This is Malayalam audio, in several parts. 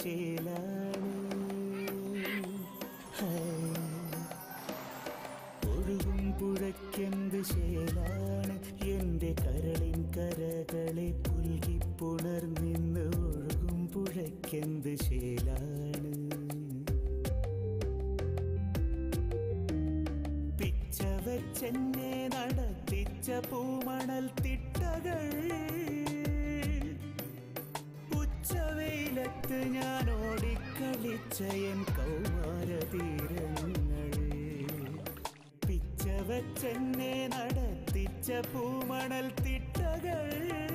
ശേലാണ് ഹൈ. ഒഴുകും പുഴയ്ക്കെന്ത് ശേലാണ് എന്റെ കരളിൻ കരകളെ പുൽകിപ്പുണർന്നിന്ന് ഒഴുകും പുഴയ്ക്കെന്ത് ശേലാണ് പിച്ച വെച്ചെന്നെ നടത്തിച്ച പൂമണൽ തിട്ടകൾ ഉച്ചവെയിലത്ത് ഞാൻ ഓടിക്കളിച്ച എൻ കൗമാര തീരങ്ങൾ പിച്ച വെച്ചെന്നെ നടത്തിച്ച പൂമണൽ തിട്ടകൾ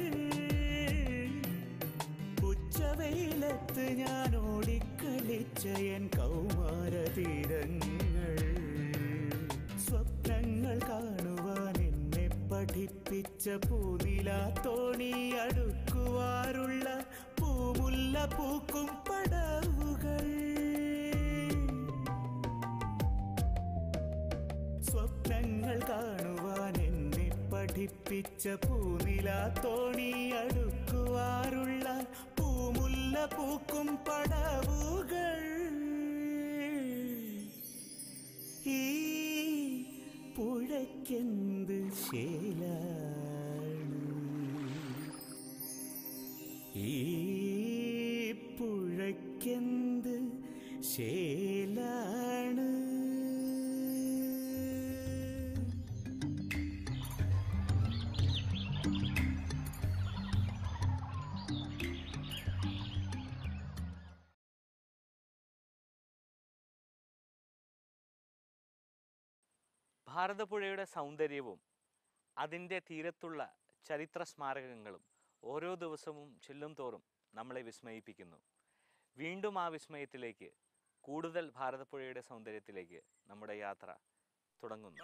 ഉച്ചവെയിലത്ത് ഞാൻ ഓടിക്കളിച്ച എൻ കൗമാര തീരങ്ങൾ സ്വപ്നങ്ങൾ കാണുവാൻ എന്നെ പഠിപ്പിച്ച പൂനിലാത്തോണി അടുക്കുവാറുള്ള പൂമുല്ല പൂക്കും പടവുകൾ സ്വപ്നങ്ങൾ കാണുവാൻ എന്നെ പഠിപ്പിച്ച പൂനിലാത്തോണി അടുക്കുവാറുള്ള പൂമുല്ല പൂക്കും പടവുകൾ ഈ പുഴയ്ക്കെന്ത് ശേലാണ് ഈ പുഴയ്ക്കെന്ത് ശേലാണ് ഭാരതപ്പുഴയുടെ സൗന്ദര്യവും അതിൻ്റെ തീരത്തുള്ള ചരിത്ര സ്മാരകങ്ങളും ഓരോ ദിവസവും ചെല്ലും തോറും നമ്മളെ വിസ്മയിപ്പിക്കുന്നു വീണ്ടും ആ വിസ്മയത്തിലേക്ക് കൂടുതൽ ഭാരതപ്പുഴയുടെ സൗന്ദര്യത്തിലേക്ക് നമ്മുടെ യാത്ര തുടങ്ങുന്നു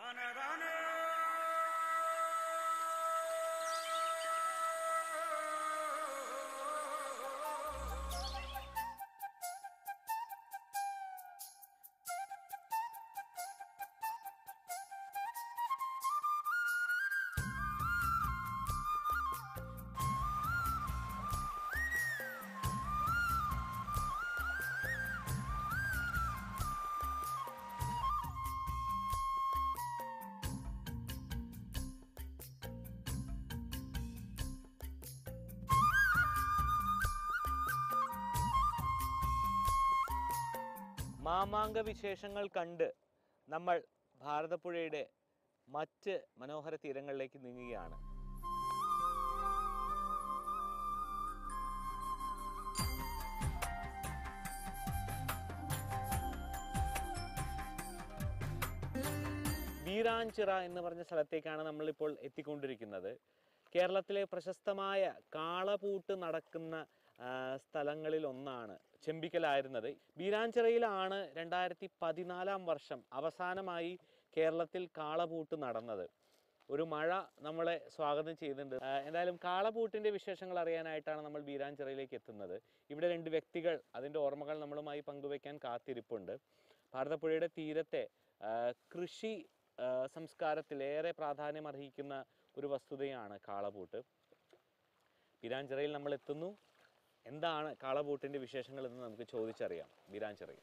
മാമാങ്ക വിശേഷങ്ങൾ കണ്ട് നമ്മൾ ഭാരതപ്പുഴയുടെ മറ്റ് മനോഹര തീരങ്ങളിലേക്ക് നീങ്ങുകയാണ് വീരാഞ്ചിറ എന്ന് പറഞ്ഞ സ്ഥലത്തേക്കാണ് നമ്മളിപ്പോൾ എത്തിക്കൊണ്ടിരിക്കുന്നത് കേരളത്തിലെ പ്രശസ്തമായ കാളപൂട്ട് നടക്കുന്ന ആ, സ്ഥലങ്ങളിൽ ഒന്നാണ് ചെമ്പിക്കലായിരുന്നത് ബീരാഞ്ചിറയിലാണ് രണ്ടായിരത്തി പതിനാലാം വർഷം അവസാനമായി കേരളത്തിൽ കാളപൂട്ട് നടന്നത് ഒരു മഴ നമ്മളെ സ്വാഗതം ചെയ്യുന്നുണ്ട് ആ, എന്തായാലും കാളപൂട്ടിൻ്റെ വിശേഷങ്ങൾ അറിയാനായിട്ടാണ് നമ്മൾ ബീരാഞ്ചിറയിലേക്ക് എത്തുന്നത് ഇവിടെ രണ്ട് വ്യക്തികൾ അതിൻ്റെ ഓർമ്മകൾ നമ്മളുമായി പങ്കുവയ്ക്കാൻ കാത്തിരിപ്പുണ്ട് ഭാരതപ്പുഴയുടെ തീരത്തെ ആ, കൃഷി ആ, സംസ്കാരത്തിലേറെ പ്രാധാന്യം അർഹിക്കുന്ന ഒരു വസ്തുതയാണ് കാളപൂട്ട് ബീരാഞ്ചിറയിൽ നമ്മൾ എത്തുന്നു എന്താണ് കാളപൂട്ടിൻ്റെ വിശേഷങ്ങൾ എന്ന് നമുക്ക് ചോദിച്ചറിയാം ബീരാഞ്ചിറയിൽ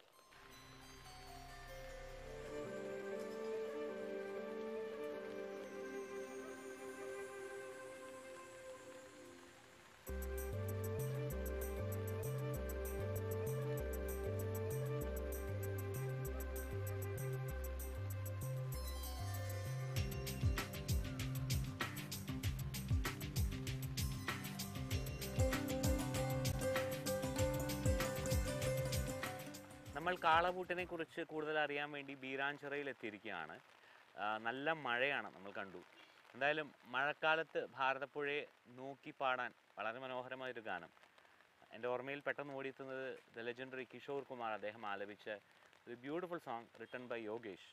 നമ്മൾ കാളപൂട്ടിനെ കുറിച്ച് കൂടുതൽ അറിയാൻ വേണ്ടി ബീരാഞ്ചിറയിൽ എത്തിയിരിക്കുകയാണ് ആ, നല്ല മഴയാണ് നമ്മൾ കണ്ടു എന്തായാലും മഴക്കാലത്ത് ഭാരതപ്പുഴയെ നോക്കി പാടാൻ വളരെ മനോഹരമായൊരു ഗാനം എൻ്റെ ഓർമ്മയിൽ പെട്ടെന്ന് ഓടിയെത്തുന്നത് ദ ലെജൻഡറി കിഷോർ കുമാർ അദ്ദേഹം ആലപിച്ച ഒരു beautiful song written by Yogesh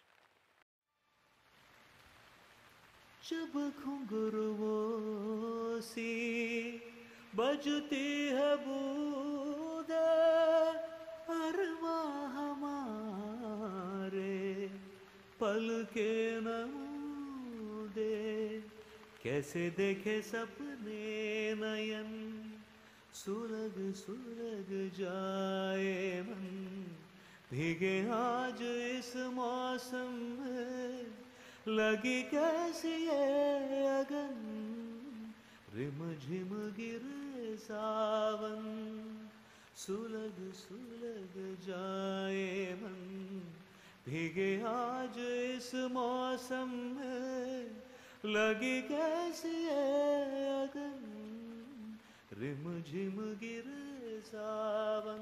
जब घुंघरुओं सी बजती है बूंद अरवा हमारे पल के नमूदे कैसे देखे सपने नयन सुलग सुलग जाए मन भीगे आज इस मौसम में लगी कैसी ये अगन रिम झिम गिरे सावन सुलग सुलग जाए मन भीगे आज इस मौसम में लगी कैसी ये अगन रिम झिम गिरे सावन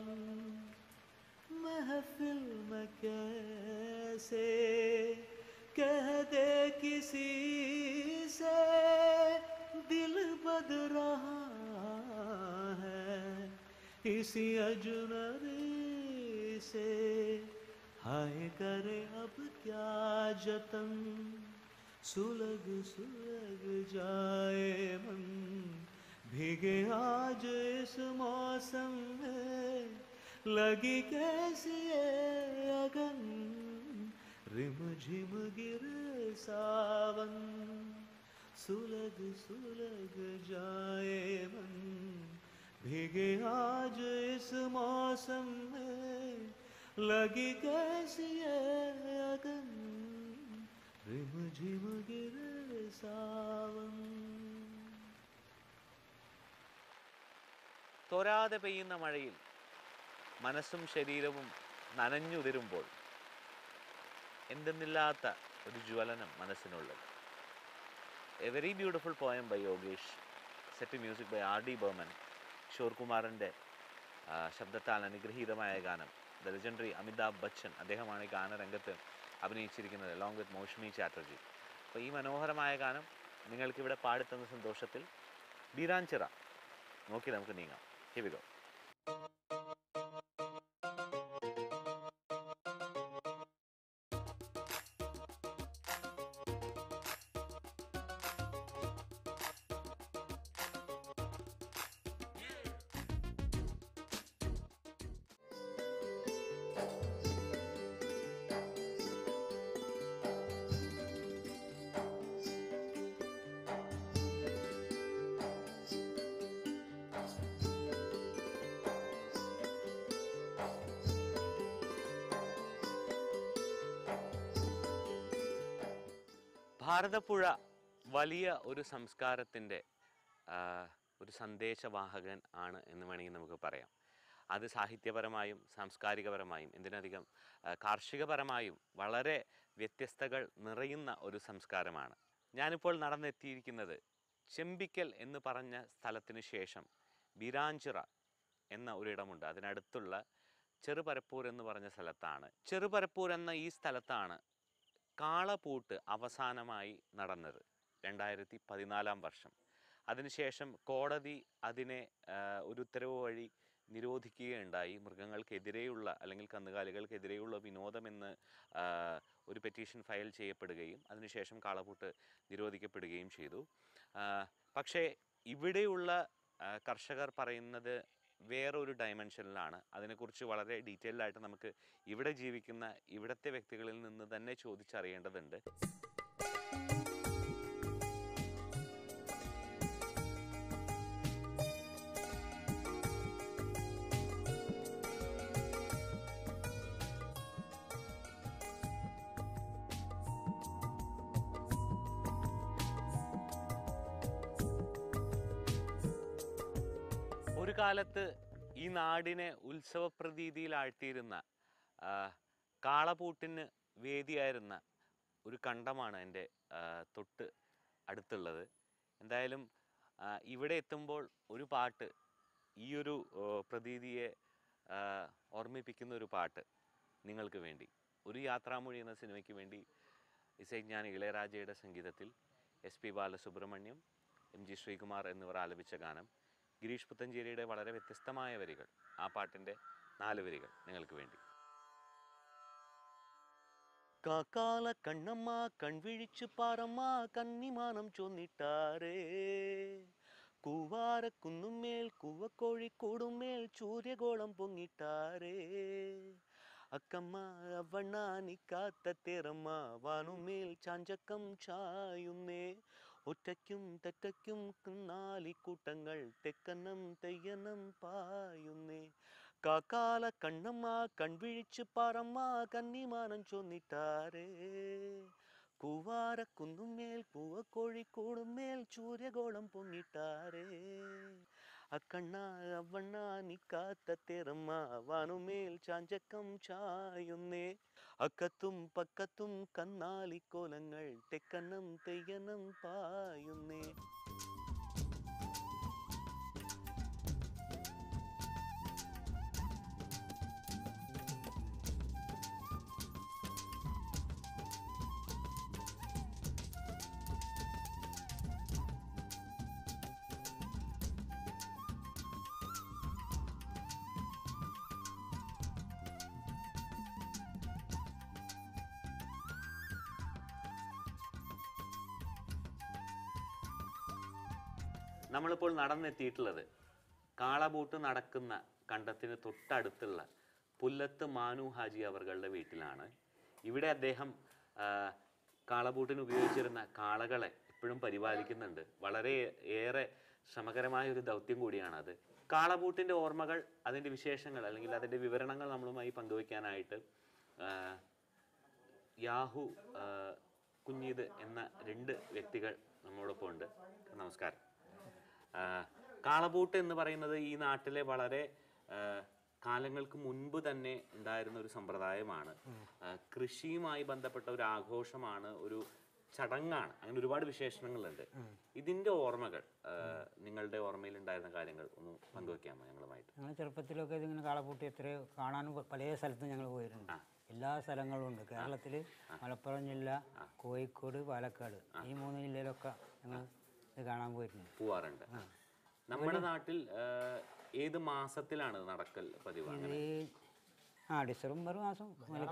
महफिल में कैसे कह दे किसी से दिल बद रहा है इसी अजनबी से हाय करे अब क्या जतन सुलग सुलग जाए मन भीगे आज इस मौसम में लगी कैसी ये अगन रिम झिम गिरे सावन सुलग सुलग जाए मन भीगे आज इस मौसम में लगी कैसी ये अगन रिम झिम गिरे सावन തോരാതെ പെയ്യുന്ന മഴയിൽ മനസ്സും ശരീരവും നനഞ്ഞുതിരുമ്പോൾ എന്തെന്നില്ലാത്ത ഒരു ജ്വലനം മനസ്സിനുള്ളത് a very beautiful poem by Yogesh set music by R D Burman ഷോർകുമാറിൻ്റെ ശബ്ദത്താൽ അനുഗ്രഹീതമായ ഗാനം ദ ലെജൻഡറി അമിതാഭ് ബച്ചൻ അദ്ദേഹമാണ് ഈ ഗാനരംഗത്ത് അഭിനയിച്ചിരിക്കുന്നത് അലോങ് വിത്ത് മൗഷ്മി ചാറ്റർജി അപ്പോൾ ഈ മനോഹരമായ ഗാനം നിങ്ങൾക്കിവിടെ പാടിത്തന്ന സന്തോഷത്തിൽ ബീരാഞ്ചിറ നോക്കി നമുക്ക് നീങ്ങാം Here we go. ഭാരതപ്പുഴ വലിയ ഒരു സംസ്കാരത്തിൻ്റെ ആ, ഒരു സന്ദേശവാഹകൻ ആണ് എന്ന് വേണമെങ്കിൽ നമുക്ക് പറയാം അത് സാഹിത്യപരമായും സാംസ്കാരികപരമായും എന്തിനധികം ആ, കാർഷികപരമായും വളരെ വ്യത്യസ്തകൾ നിറയുന്ന ഒരു സംസ്കാരമാണ് ഞാനിപ്പോൾ നടന്നെത്തിയിരിക്കുന്നത് ചെമ്പിക്കൽ എന്ന് പറഞ്ഞ സ്ഥലത്തിന് ശേഷം ബിരാഞ്ചിറ എന്ന ഒരിടമുണ്ട് അതിനടുത്തുള്ള ചെറുപരപ്പൂർ എന്ന് പറഞ്ഞ സ്ഥലത്താണ് ചെറുപരപ്പൂർ എന്ന ഈ സ്ഥലത്താണ് കാളപൂട്ട് അവസാനമായി നടന്നത് രണ്ടായിരത്തി പതിനാലാം വർഷം അതിനുശേഷം കോടതി അതിനെ ആ, ഒരു ഉത്തരവ് വഴി നിരോധിക്കുകയുണ്ടായി മൃഗങ്ങൾക്കെതിരെയുള്ള അല്ലെങ്കിൽ കന്നുകാലികൾക്കെതിരെയുള്ള വിനോദമെന്ന് ആ, ഒരു പെറ്റീഷൻ ഫയൽ ചെയ്യപ്പെടുകയും അതിനുശേഷം കാളപൂട്ട് നിരോധിക്കപ്പെടുകയും ചെയ്തു ആ, പക്ഷേ ഇവിടെയുള്ള ആ, കർഷകർ പറയുന്നത് വേറൊരു ഡയമെൻഷനിലാണ് അതിനെക്കുറിച്ച് വളരെ ഡീറ്റെയിൽഡ് ആയിട്ട് നമുക്ക് ഇവിടെ ജീവിക്കുന്ന ഇവിടുത്തെ വ്യക്തികളിൽ നിന്ന് തന്നെ ചോദിച്ചറിയേണ്ടതുണ്ട് ഒരു കാലത്ത് ഈ നാടിനെ ഉത്സവപ്രതീതിയിലാഴ്ത്തിയിരുന്ന ആ, കാളപൂട്ടിന് വേദിയായിരുന്ന ഒരു കണ്ടമാണ് എൻ്റെ ആ, തൊട്ട് അടുത്തുള്ളത് എന്തായാലും ആ, ഇവിടെ എത്തുമ്പോൾ ഒരു പാട്ട് ഈ ഒരു ഓ, പ്രതീതിയെ ആ, ഓർമ്മിപ്പിക്കുന്ന ഒരു പാട്ട് നിങ്ങൾക്ക് വേണ്ടി ഒരു യാത്രാമൊഴി എന്ന സിനിമയ്ക്ക് വേണ്ടി ഇസൈജ്ഞാനി ഇളയരാജയുടെ സംഗീതത്തിൽ S P Balasubrahmanyam M G Sreekumar എന്നിവർ ആലപിച്ച ഗാനം ഗിരീഷ് പുത്തഞ്ചേരിയുടെ വളരെ വ്യത്യസ്തമായ വരികൾ ആ പാട്ടിൻ്റെ നാല് വരികൾ നിങ്ങൾക്ക് വേണ്ടി കാക്കാല കണ്ണമ്മ കൺവിഴിച്ചു പാറമ്മ കന്നിമാനം ചൊന്നിട്ടാരേ കൂവാര കുന്നുമേൽ കൂവക്കോഴി കൂടുമേൽ സൂര്യഗോളം പൊങ്ങിട്ടാരേ അക്കമ്മ അവണ്ണ നിക്കാത്ത തേറമ്മ വാനുമേൽ ചാഞ്ചക്കം ചായുന്നേ ഒറ്റയ്ക്കും തെറ്റയ്ക്കും നാലിക്കൂട്ടങ്ങൾ തെക്കനം തെയ്യനം പായുന്നേ കാക്കാല കണ്ണമ്മ കൺവിഴിച്ച് പാറമ്മ കന്നിമാനം ചൊന്നിട്ടാരേ പൂവാരക്കുന്നുമേൽ പൂവക്കോഴിക്കോടുമേൽ സൂര്യഗോളം പൊങ്ങിട്ടാരേ അക്കണ്ണ അവണ്ണ നിക്കാത്ത തെറമ്മ വാനുമേൽ ചാഞ്ചക്കം ചായുന്നേ അക്കത്തും പക്കത്തും കന്നാലിക്കോലങ്ങൾ തെക്കനം തെയ്യനം പായുന്നേ നമ്മളിപ്പോൾ നടന്നെത്തിയിട്ടുള്ളത് കാളബൂട്ട് നടക്കുന്ന കണ്ടത്തിന് തൊട്ടടുത്തുള്ള പുല്ലത്ത് മാനു ഹാജി അവറുകളുടെ വീട്ടിലാണ് ഇവിടെ അദ്ദേഹം ആ, കാളബൂട്ടിന് ഉപയോഗിച്ചിരുന്ന കാളകളെ ഇപ്പോഴും പരിപാലിക്കുന്നുണ്ട് വളരെ ഏറെ ശ്രമകരമായ ഒരു ദൗത്യം കൂടിയാണത് കാളബൂട്ടിൻ്റെ ഓർമ്മകൾ അതിൻ്റെ വിശേഷങ്ങൾ അല്ലെങ്കിൽ അതിൻ്റെ വിവരണങ്ങൾ നമ്മളുമായി പങ്കുവയ്ക്കാനായിട്ട് ആ, യാഹു ആ, കുഞ്ഞീത് എന്ന രണ്ട് വ്യക്തികൾ നമ്മോടൊപ്പം ഉണ്ട് നമസ്കാരം ആ, കാളബൂട്ട് എന്ന് പറയുന്നത് ഈ നാട്ടിലെ വളരെ ആ, കാലങ്ങൾക്ക് മുൻപ് തന്നെ ഉണ്ടായിരുന്ന ഒരു സമ്പ്രദായമാണ് ആ, കൃഷിയുമായി ബന്ധപ്പെട്ട ഒരു ആഘോഷമാണ് ഒരു ചടങ്ങാണ് അങ്ങനെ ഒരുപാട് വിശേഷണങ്ങളുണ്ട് ഇതിന്റെ ഓർമ്മകൾ ആ, നിങ്ങളുടെ ഓർമ്മയിൽ ഉണ്ടായിരുന്ന കാര്യങ്ങൾ ഒന്ന് പങ്കുവെക്കാമോ ഞങ്ങളുമായിട്ട് ഞങ്ങൾ ചെറുപ്പത്തിലൊക്കെ ഇതിങ്ങനെ കാളപ്പൂട്ടി എത്രയോ കാണാനും പ- പല സ്ഥലത്തും ഞങ്ങൾ പോയിട്ടുണ്ട് എല്ലാ സ്ഥലങ്ങളും ഉണ്ട് കേരളത്തിൽ മലപ്പുറം ജില്ല കോഴിക്കോട് പാലക്കാട് ഈ മൂന്ന് ജില്ലയിലൊക്കെ ഞങ്ങൾ ഇത് കാണാൻ പോയിട്ടുണ്ട് പോവാറുണ്ട് നമ്മുടെ നാട്ടിൽ ആ, ഏത് മാസത്തിലാണ് ഇത് നടക്കൽ പതിവ് അങ്ങനെ ഇത് ആ ഡിസംബർ മാസം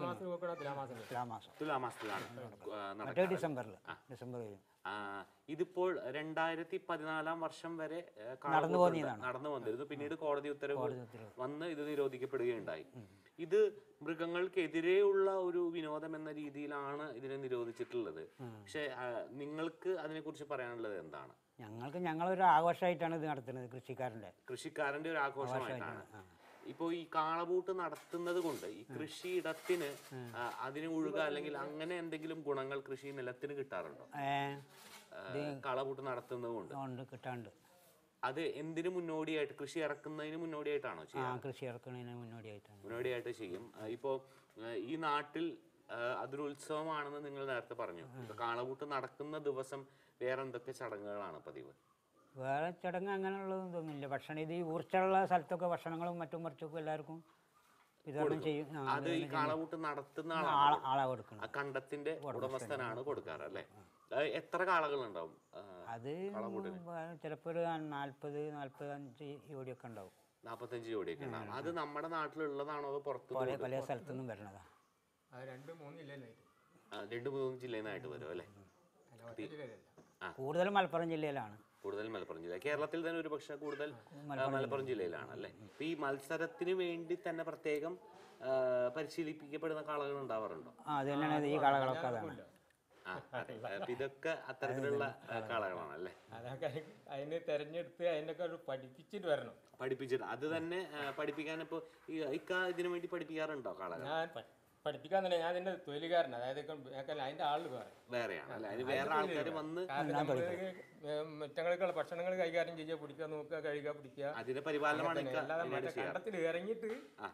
തുലാമാസം തുലാമാസത്തിലാണ് ആ, നടക്കുക മറ്റേ ഡിസംബറിൽ ഡിസംബർ വരും ആ, ഇതിപ്പോൾ രണ്ടായിരത്തി പതിനാലാം വർഷം വരെ ഏ, കാളകൂട്ട് നടന്നു പോന്നിയതാണ്. നടന്നു വന്നിരുന്നു പിന്നീട് കോടതി ഉത്തരവ് ഉത്തരവ്. വന്ന് ഇത് നിരോധിക്കപ്പെടുകയുണ്ടായി ഇത് മൃഗങ്ങൾക്കെതിരെയുള്ള ഒരു വിനോദം എന്ന രീതിയിലാണ് ഇതിനെ നിരോധിച്ചിട്ടുള്ളത് പക്ഷെ ആ, നിങ്ങൾക്ക് അതിനെക്കുറിച്ച് പറയാനുള്ളത് എന്താണ് ഞങ്ങൾക്ക് ഞങ്ങളൊരു ആഘോഷമായിട്ടാണ് ഇത് നടത്തുന്നത് കൃഷിക്കാരൻ്റെ കൃഷിക്കാരന്റെ ഒരു ആഘോഷമായിട്ടാണ് ഇപ്പോൾ ഈ കാളബൂട്ട് നടത്തുന്നത് കൊണ്ട് ഈ കൃഷിയിടത്തിന് ആ, അതിന് ഒഴുക അല്ലെങ്കിൽ അങ്ങനെ എന്തെങ്കിലും ഗുണങ്ങൾ കൃഷി നിലത്തിന് കിട്ടാറുണ്ടോ ഏ, ആ, കാളബൂട്ട് നടത്തുന്നത് കൊണ്ട് ഉണ്ട് കിട്ടാണ്ട് അത് എന്തിനു മുന്നോടിയായിട്ട് കൃഷി ഇറക്കുന്നതിന് മുന്നോടിയായിട്ടാണോ ആ ചെയ്യുക കൃഷി ഇറക്കുന്നതിന് മുന്നോടിയായിട്ടാണ് മുന്നോടിയായിട്ട് ചെയ്യും ആ, ഇപ്പോ ആ, ഈ നാട്ടിൽ ആ, അതൊരു ഉത്സവമാണെന്ന് നിങ്ങൾ നേരത്തെ പറഞ്ഞു ഇപ്പൊ കാളകൂട്ട് നടക്കുന്ന ദിവസം വേറെ എന്തൊക്കെ ചടങ്ങുകളാണ് പതിവ് വേറെ ചടങ്ങ് അങ്ങനെയുള്ളതൊന്നും തോന്നുന്നില്ല ഭക്ഷണം ഇത് ഈ ഊർച്ചയുള്ള സ്ഥലത്തൊക്കെ ഭക്ഷണങ്ങളും മറ്റും മറിച്ചൊക്കെ എല്ലാവർക്കും വിതരണം ചെയ്യും ആ, അത് ഈ കാളകൂട്ട് നടത്തുന്ന ആളെ ആളാണ് ആളെ കൊടുക്കണം ആ കണ്ടത്തിന്റെ ഉടമസ്ഥനാണ് കൊടുക്കാറ് അല്ലേ ആ, എത്ര കാളകളുണ്ടാവും ആ, അത് ചിലപ്പോൾ ഒരു നാൽപ്പത് നാൽപ്പത് അഞ്ച് ജോഡിയൊക്കെ ഉണ്ടാവും നാപ്പത്തഞ്ച് ജോഡിയൊക്കെ ഉണ്ടാവും അത് നമ്മുടെ നാട്ടിലുള്ളതാണോ അതോ പുറത്ത് പല പല സ്ഥലത്തുനിന്നും വരണതാണ് അത് രണ്ട് മൂന്ന് ജില്ലയിലായിട്ട് ആ, രണ്ട് മൂന്ന് ജില്ലയിൽ നിന്നായിട്ട് വരും അല്ലേ അല്ല ഒറ്റ ജില്ലയിലല്ല കൂടുതലും മലപ്പുറം ജില്ലയിലാണ് കൂടുതൽ മലപ്പുറം ജില്ല കേരളത്തിൽ തന്നെ ഒരു പക്ഷേ കൂടുതൽ ആ, മലപ്പുറം ജില്ലയിലാണ് അല്ലേ ഇപ്പൊ ഈ മത്സരത്തിന് വേണ്ടി തന്നെ പ്രത്യേകം ആ, പരിശീലിപ്പിക്കപ്പെടുന്ന കാളകൾ ഉണ്ടാവാറുണ്ടോ ആ അത് തന്നെയാണ് ഈ കളകളൊക്കെ അതാണ് ആ അതെ അപ്പൊ ഇതൊക്കെ അത്തരത്തിലുള്ള ആ, കാളകളാണ് അല്ലേ അതൊക്കെ അതിന് തെരഞ്ഞെടുത്ത് അതിനൊക്കെ ഒരു പഠിപ്പിച്ചിട്ട് വരണം പഠിപ്പിച്ചിട്ട് അത് തന്നെ ആ, പഠിപ്പിക്കാൻ ഇപ്പൊ ഈ ഇക്ക ഇതിനു വേണ്ടി പഠിപ്പിക്കാറുണ്ടോ കാളകൾ ഞാൻ പ- പഠിപ്പിക്കാൻ തന്നെ ഞാൻ ഇതിന്റെ തൊഴിലുകാരൻ അതായത് ഇപ്പം ഏക്കല്ല അതിന്റെ ആളിൽ വേറെ വേറെയാണ് അല്ലെ അതിന് വേറെ ആൾക്കാർ വന്ന് കാരണം നമ്മള് മറ്റങ്ങൾക്കുള്ള ഭക്ഷണങ്ങൾ കൈകാര്യം ചെയ്യുക പിടിക്കുക നോക്കുക കഴുകുക പിടിക്കുക അതിന്റെ പരിപാലനമാണ് ഇക്ക അല്ലാതെ ഇതിനായിട്ട് മറ്റേ ചെയ്യാറ് കണ്ടത്തിൽ ഇറങ്ങിയിട്ട് ആ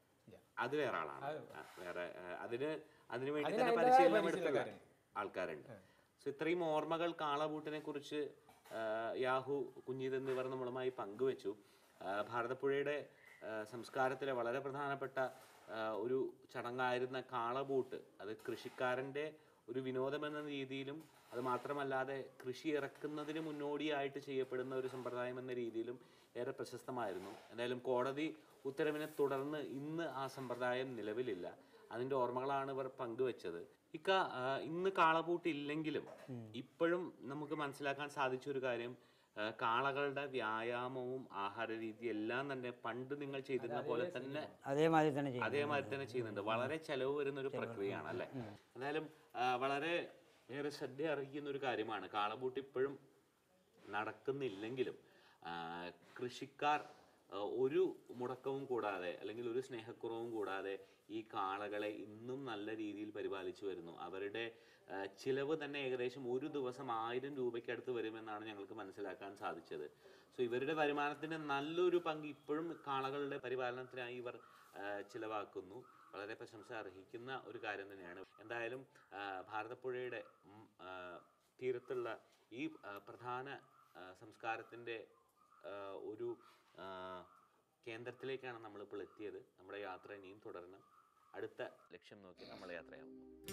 അത് വേറെ ആളാണ് ആ, വേറെ ആ, അതിന് അതിനു വേണ്ടി അതിന് തന്നെ അതിന്റേതായ പരിശീലനം എടുത്തുള്ള പരിശീലനക്കാരുണ്ട്. ആൾക്കാരുണ്ട് സോ ഇത്രയും ഓർമ്മകൾ കാളബൂട്ടിനെ കുറിച്ച് ആ, യാഹു കുഞ്ഞീത് എന്നിവർ നമ്മളുമായി പങ്കുവെച്ചു ആ, ഭാരതപ്പുഴയുടെ ആ, സംസ്കാരത്തിലെ വളരെ പ്രധാനപ്പെട്ട ആ, ഒരു ചടങ്ങായിരുന്ന കാളബൂട്ട് അത് കൃഷിക്കാരൻ്റെ ഒരു വിനോദം എന്ന രീതിയിലും അത് മാത്രമല്ലാതെ കൃഷി ഇറക്കുന്നതിന് മുന്നോടിയായിട്ട് ചെയ്യപ്പെടുന്ന ഒരു സമ്പ്രദായം എന്ന രീതിയിലും ഏറെ പ്രശസ്തമായിരുന്നു എന്തായാലും കോടതി ഉത്തരവിനെ തുടർന്ന് ഇന്ന് ആ സമ്പ്രദായം നിലവിലില്ല അതിൻ്റെ ഓർമ്മകളാണ് ഇവർ പങ്കുവെച്ചത് ഇക്ക ആ, ഇന്ന് കാളപൂട്ട് ഇല്ലെങ്കിലും ഇപ്പോഴും നമുക്ക് മനസ്സിലാക്കാൻ സാധിച്ച ഒരു കാര്യം ആ, കാളകളുടെ വ്യായാമവും ആഹാര രീതി എല്ലാം തന്നെ പണ്ട് നിങ്ങൾ ചെയ്തിരുന്ന പോലെ തന്നെ അതേമാതിരി തന്നെ ചെയ്യും അതേമാതിരി തന്നെ ചെയ്യുന്നുണ്ട് വളരെ ചെലവ് വരുന്ന ഒരു പ്രക്രിയയാണ് അല്ലേ എന്തായാലും ആ, വളരെ ഏറെ ശ്രദ്ധ അർഹിക്കുന്ന ഒരു കാര്യമാണ് കാളപൂട്ട് ഇപ്പോഴും നടക്കുന്നില്ലെങ്കിലും ആ, കൃഷിക്കാർ ആ, ഒരു മുടക്കവും കൂടാതെ അല്ലെങ്കിൽ ഒരു സ്നേഹക്കുറവും കൂടാതെ ഈ കാളകളെ ഇന്നും നല്ല രീതിയിൽ പരിപാലിച്ചു വരുന്നു അവരുടെ ആ, ചിലവ് തന്നെ ഏകദേശം ഒരു ദിവസം ആയിരം രൂപയ്ക്ക് അടുത്ത് വരുമെന്നാണ് ഞങ്ങൾക്ക് മനസ്സിലാക്കാൻ സാധിച്ചത് സോ ഇവരുടെ വരുമാനത്തിന്റെ നല്ലൊരു പങ്ക് ഇപ്പോഴും കാളകളുടെ പരിപാലനത്തിനായി ഇവർ ആ, ചിലവാക്കുന്നു വളരെ പ്രശംസ അർഹിക്കുന്ന ഒരു കാര്യം തന്നെയാണ് എന്തായാലും ആ, ഭാരതപ്പുഴയുടെ ഉം, ആ, തീരത്തുള്ള ഈ ആ, പ്രധാന ആ, സംസ്കാരത്തിൻ്റെ ആ, ഒരു ആ, കേന്ദ്രത്തിലേക്കാണ് നമ്മളിപ്പോൾ എത്തിയത് നമ്മുടെ യാത്ര ഇനിയും തുടരണം അടുത്ത ലക്ഷ്യം നോക്കി നമ്മൾ യാത്രയാവും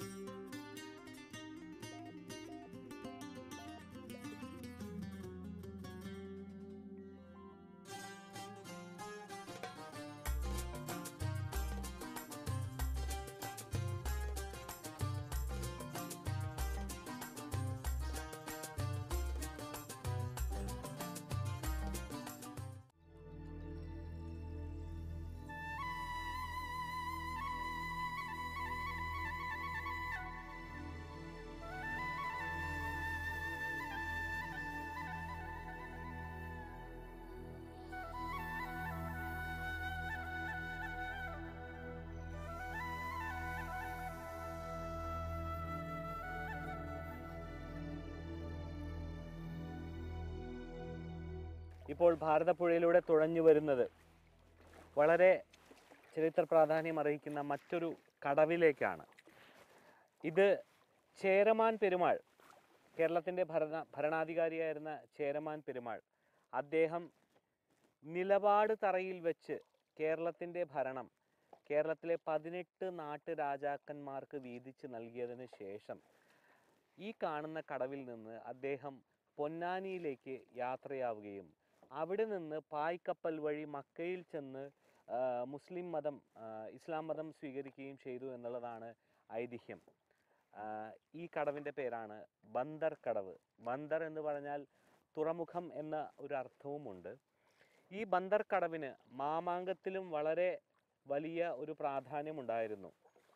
ഇപ്പോൾ ഭാരതപ്പുഴയിലൂടെ തുഴഞ്ഞു വരുന്നത് വളരെ ചരിത്ര പ്രാധാന്യം അറിയിക്കുന്ന മറ്റൊരു കടവിലേക്കാണ് ഇത് ചേരമാൻ പെരുമാൾ കേരളത്തിൻ്റെ ഭരണ ഭരണാധികാരിയായിരുന്ന ചേരമാൻ പെരുമാൾ അദ്ദേഹം നിലപാട് തറയിൽ വെച്ച് കേരളത്തിൻ്റെ ഭരണം കേരളത്തിലെ പതിനെട്ട് നാട്ടുരാജാക്കന്മാർക്ക് വീതിച്ച് നൽകിയതിന് ശേഷം ഈ കാണുന്ന കടവിൽ നിന്ന് അദ്ദേഹം പൊന്നാനിയിലേക്ക് യാത്രയാവുകയും അവിടെ നിന്ന് പായ്ക്കപ്പൽ വഴി മക്കയിൽ ചെന്ന് ആ, മുസ്ലിം മതം ആ, ഇസ്ലാം മതം സ്വീകരിക്കുകയും ചെയ്തു എന്നുള്ളതാണ് ഐതിഹ്യം ആ, ഈ കടവിൻ്റെ പേരാണ് ബന്ദർ കടവ് ബന്ദർ എന്ന് പറഞ്ഞാൽ തുറമുഖം എന്ന ഒരു അർത്ഥവുമുണ്ട് ഈ ബന്ദർ കടവിന് മാമാങ്കത്തിലും വളരെ വലിയ ഒരു പ്രാധാന്യമുണ്ടായിരുന്നു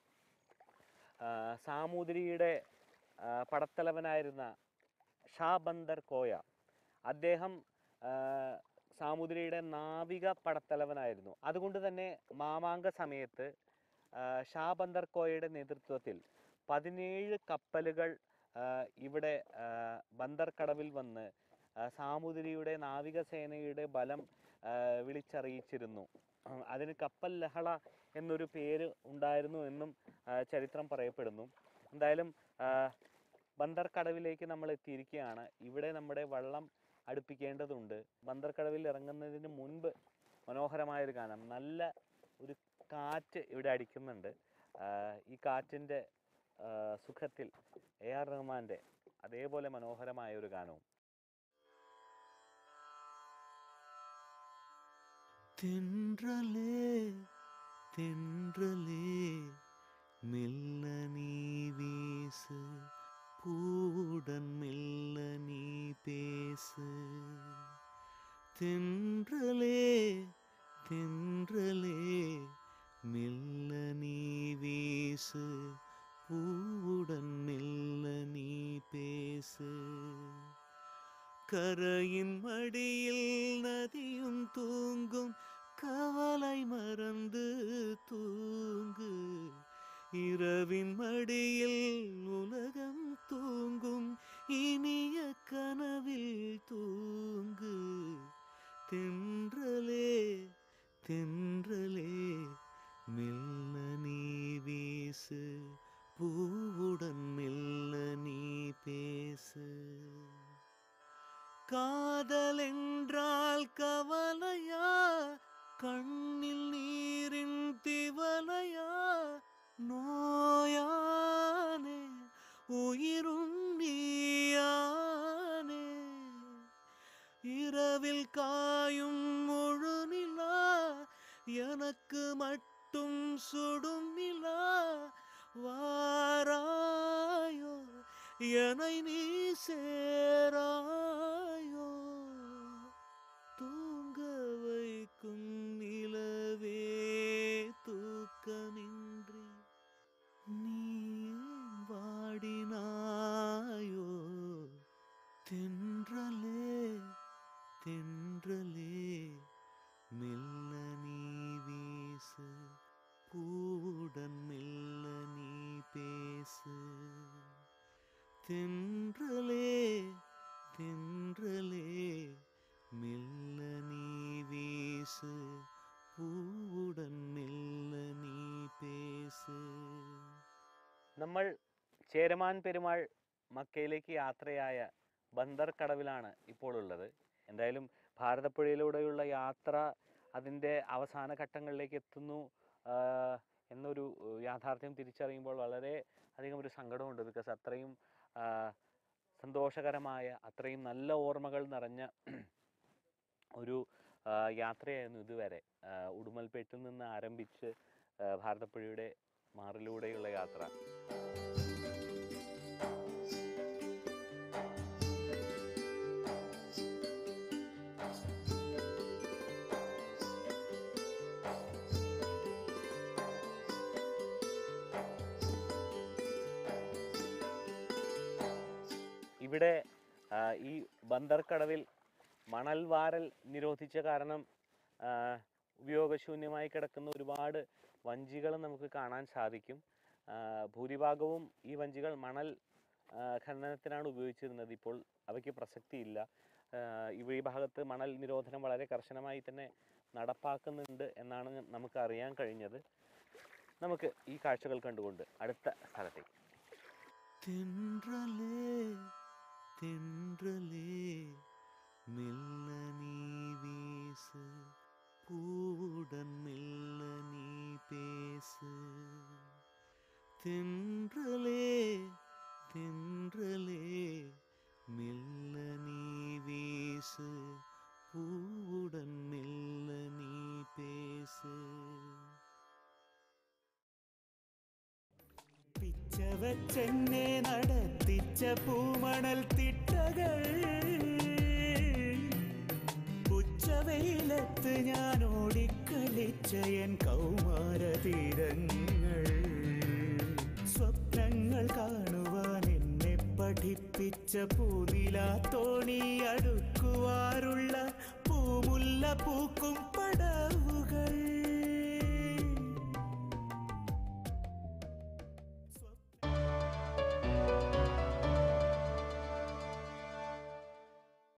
ആ, സാമൂതിരിയുടെ ആ, പടത്തലവനായിരുന്ന ഷാ ബന്ദർ കോയ അദ്ദേഹം ആ, സാമൂതിരിയുടെ നാവിക പടത്തലവനായിരുന്നു അതുകൊണ്ട് തന്നെ മാമാങ്ക സമയത്ത് ആ, ഷാ ബന്ദർ കോയയുടെ നേതൃത്വത്തിൽ പതിനേഴ് കപ്പലുകൾ ആ, ഇവിടെ ആ, ബന്ദർ കടവിൽ വന്ന് ആ, സാമൂതിരിയുടെ നാവികസേനയുടെ ബലം ആ, വിളിച്ചറിയിച്ചിരുന്നു ഉം, അതിന് കപ്പൽ ലഹള എന്നൊരു പേര് ഉണ്ടായിരുന്നു എന്നും ആ, ചരിത്രം പറയപ്പെടുന്നു എന്തായാലും ആ, ബന്ദർ കടവിലേക്ക് നമ്മൾ എത്തിയിരിക്കുകയാണ് ഇവിടെ നമ്മുടെ വള്ളം അടുപ്പിക്കേണ്ടതുണ്ട് ബന്ദർ കടവിൽ ഇറങ്ങുന്നതിന് മുൻപ് മനോഹരമായൊരു ഗാനം നല്ല ഒരു കാറ്റ് ഇവിടെ അടിക്കുന്നുണ്ട് ആ, ഈ കാറ്റിൻ്റെ സുഖത്തിൽ എ ആർ റഹ്മാൻ്റെ അതേപോലെ മനോഹരമായ ഒരു ഗാനവും தென்றலே தென்றலே மெல்ல நீ வீசு பூவுடன் மெல்ல நீ பேசு தென்றலே தென்றலே மெல்ல நீ வீசு பூவுடன் மெல்ல நீ பேசு கரையின் மடியில் நதியும் தூங்கும் கவலை மறந்து தூங்கு இரவின் மடியில் உலகம் தூங்கும் இனிய கனவில் தூங்கு தென்றலே தென்றலே மெல்ல நீ வீசு பூவுடன் மெல்ல நீ பேசு காதல் என்றால் கவலையா கண்ணில் நீரின் திவலையா நோயானே உயிரும் நீயானே இரவில் காயும் முழு நிலா எனக்கு மட்டும் சுடும் நிலா வாராயோ என்னை நீ சேராயோ தூங்க வைக்கும் நிலவே தூக்கமின்றி நீ ஏன் வாடினாய் தென்றலே தென்றலே மெல்ல நீ வீசு பூவுடன் மெல்ல நீ பேசு தென்றலே தென்றலே மெல்ல நீ வீசு பூவுடன் மெல்ல നീ പേസ് നമ്മൾ ചേരമാൻ പെരുമാൾ മക്കയിലേക്ക് യാത്രയായ ബന്ദർ കടവിലാണ് ഇപ്പോൾ ഉള്ളത് എന്തായാലും ഭാരതപ്പുഴയിലൂടെയുള്ള യാത്ര അതിൻ്റെ അവസാന ഘട്ടങ്ങളിലേക്ക് എത്തുന്നു ആ, എന്നൊരു ഏർ, യാഥാർത്ഥ്യം തിരിച്ചറിയുമ്പോൾ വളരെ അധികം ഒരു സങ്കടമുണ്ട് ബിക്കോസ് അത്രയും ആ, സന്തോഷകരമായ അത്രയും നല്ല ഓർമ്മകൾ നിറഞ്ഞ ഒരു ആ, യാത്രയായിരുന്നു ഇതുവരെ ആ, ഉടുമൽപേട്ടിൽ നിന്ന് ആരംഭിച്ച് ആ, ഭാരതപ്പുഴയുടെ മാറിലൂടെയുള്ള യാത്ര ഇവിടെ ആ, ഈ ബന്ദർക്കടവിൽ മണൽ വാരൽ നിരോധിച്ച കാരണം ആ, ഉപയോഗശൂന്യമായി കിടക്കുന്ന ഒരുപാട് വഞ്ചികൾ നമുക്ക് കാണാൻ സാധിക്കും ആ, ഭൂരിഭാഗവും ഈ വഞ്ചികൾ മണൽ ആ, ഖനനത്തിനാണ് ഉപയോഗിച്ചിരുന്നത് ഇപ്പോൾ അവയ്ക്ക് പ്രസക്തിയില്ല ആ, ഇവ ഈ ഭാഗത്ത് മണൽ നിരോധനം വളരെ കർശനമായി തന്നെ നടപ്പാക്കുന്നുണ്ട് എന്നാണ് നമുക്ക് അറിയാൻ കഴിഞ്ഞത് നമുക്ക് ഈ കാഴ്ചകൾ കണ്ടുകൊണ്ട് അടുത്ത സ്ഥലത്തേക്ക് தென்றலே தென்றலே மெல்ல நீ வீசு பூவுடன் மெல்ல நீ பேசு தென்றலே தென்றலே மெல்ல நீ வீசு பூவுடன் மெல்ல நீ பேசு പിച്ചവച്ചെന്നെ നടത്തിച്ച പൂമണൽ തിട്ടകൾ ഉച്ചവെയിലത്ത് ഞാൻ ഓടിക്കളിച്ച എൻ കൗമാര തീരങ്ങൾ സ്വപ്നങ്ങൾ കാണുവാൻ എന്നെ പഠിപ്പിച്ച പൂനിലാത്തോണി അടുക്കുവാറുള്ള പൂമുല്ല പൂക്കും പടവുകൾ